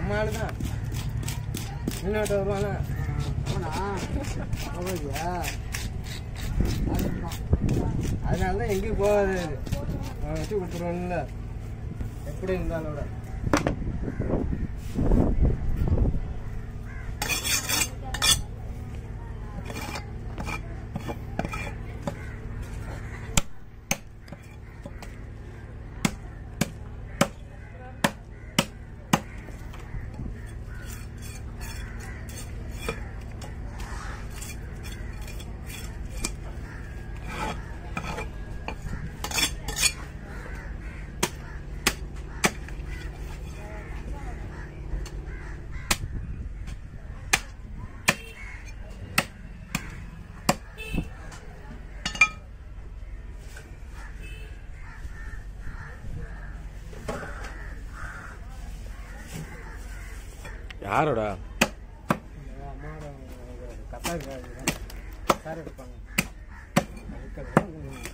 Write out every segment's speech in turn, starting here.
நம்ம ஆளு தான் இன்னொருத்த வருவானா அவனா அவதியா அதனால தான் எங்கேயும் போகாது அவன் வச்சு கொடுத்துருவான்ல எப்படி இருந்தாலோட யாரோடா அம்மாவோட கத்தாரு கத்தாரு எடுப்பாங்க அதுக்கெல்லாம் கொஞ்சம்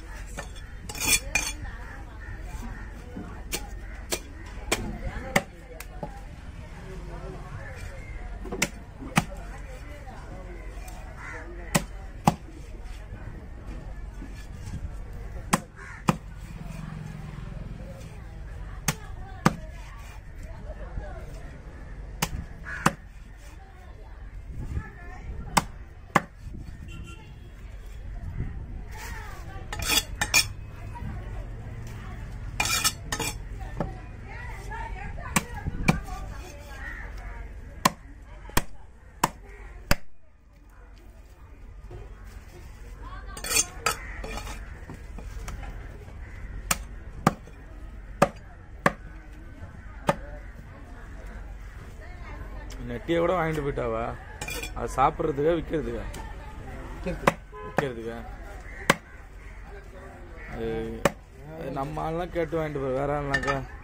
நெட்டியை கூட வாங்கிட்டு போயிட்டாவா அது சாப்பிட்றதுக்கா விற்கிறதுக்கா விற்கிறது விற்கிறதுக்கா அது அது நம்ம ஆள்லாம் கேட்டு வாங்கிட்டு போய் வேற ஆள்னாக்கா